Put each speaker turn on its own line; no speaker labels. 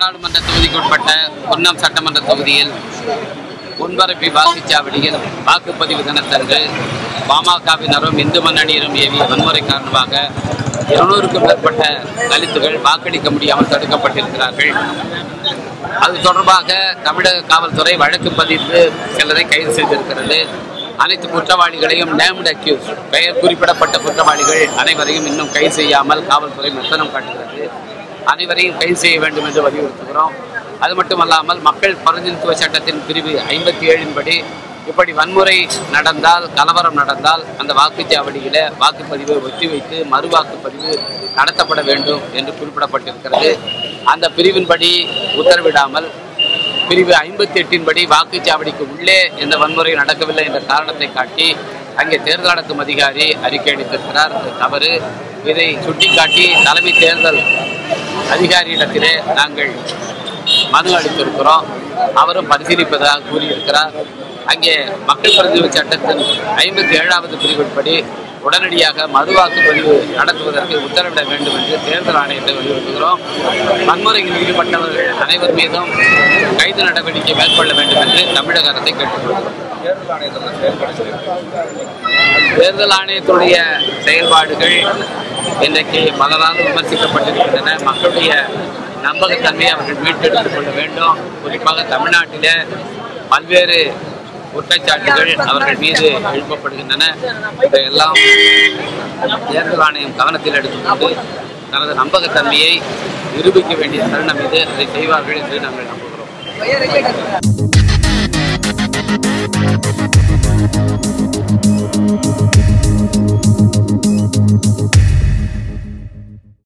நாடாளுமன்ற தொகுதிக்குட்பட்ட குன்னம் சட்டமன்ற தொகுதியில் முன்பரப்பி வாக்குச்சாவடியில் வாக்குப்பதிவு தினத்தன்று பாமகவினரும் இந்து முன்னணியினரும் ஏவிய வன்முறை காரணமாக இருநூறுக்கும் மேற்பட்ட தலித்துகள் வாக்களிக்க முடியாமல் தடுக்கப்பட்டிருக்கிறார்கள் அது தொடர்பாக தமிழக காவல்துறை வழக்கு பதிந்து சிலரை கைது செய்திருக்கிறது அனைத்து குற்றவாளிகளையும் நேம்ட் அக்யூஸ் பெயர் குறிப்பிடப்பட்ட குற்றவாளிகள் அனைவரையும் இன்னும் கைது செய்யாமல் காவல்துறை மெத்தனம் காட்டுகிறது அனைவரையும் கைது செய்ய வேண்டும் என்று வலியுறுத்துகிறோம் அது மட்டுமல்லாமல் மக்கள் பிரதிநிதித்துவ சட்டத்தின் பிரிவு ஐம்பத்தி ஏழின்படி இப்படி வன்முறை நடந்தால் கலவரம் நடந்தால் அந்த வாக்குச்சாவடியில வாக்குப்பதிவை ஒத்திவைத்து மறு வாக்குப்பதிவு நடத்தப்பட வேண்டும் என்று குறிப்பிடப்பட்டிருக்கிறது அந்த பிரிவின்படி உத்தரவிடாமல் பிரிவு ஐம்பத்தி எட்டின்படி வாக்குச்சாவடிக்கு உள்ளே எந்த வன்முறை நடக்கவில்லை என்ற காரணத்தை காட்டி அங்கே தேர்தல் நடத்தும் அதிகாரி அறிக்கை அளித்திருக்கிறார் அது தவறு இதை சுட்டிக்காட்டி தலைமை தேர்தல் அதிகாரியிடத்திலே நாங்கள் மனு அளித்திருக்கிறோம் அவரும் பரிசீலிப்பதாக கூறியிருக்கிறார் அங்கே மக்கள் பிரதிநிதி சட்டத்தின் ஐம்பத்தி ஏழாவது பிரிவின்படி உடனடியாக மறு வாக்குப்பதிவு நடத்துவதற்கு உத்தரவிட வேண்டும் என்று தேர்தல் ஆணையத்தை வலியுறுத்துகிறோம் வன்முறையில் ஈடுபட்டவர்கள் அனைவர் மீதும் கைது நடவடிக்கை மேற்கொள்ள வேண்டும் என்று தமிழக அரசை கேட்டுக்கொள்கிறோம் தேர்தல் ஆணையத்துடைய செயல்பாடுகள் இன்றைக்கு பலரால் விமர்சிக்கப்பட்டிருக்கின்றன மக்களுடைய நம்பகத்தன்மையை அவர்கள் மீட்டெடுத்துக் கொள்ள வேண்டும் குறிப்பாக தமிழ்நாட்டிலே பல்வேறு குற்றச்சாட்டுகள் அவர்கள் மீது எழுப்பப்படுகின்றன இதையெல்லாம் தேர்தல் ஆணையம் கவனத்தில் எடுத்துக்கொண்டு தனது நம்பகத்தன்மையை நிரூபிக்க வேண்டிய தருணம் இது அதை செய்வார்கள் என்று நாங்கள் நம்புகிறோம்
Thank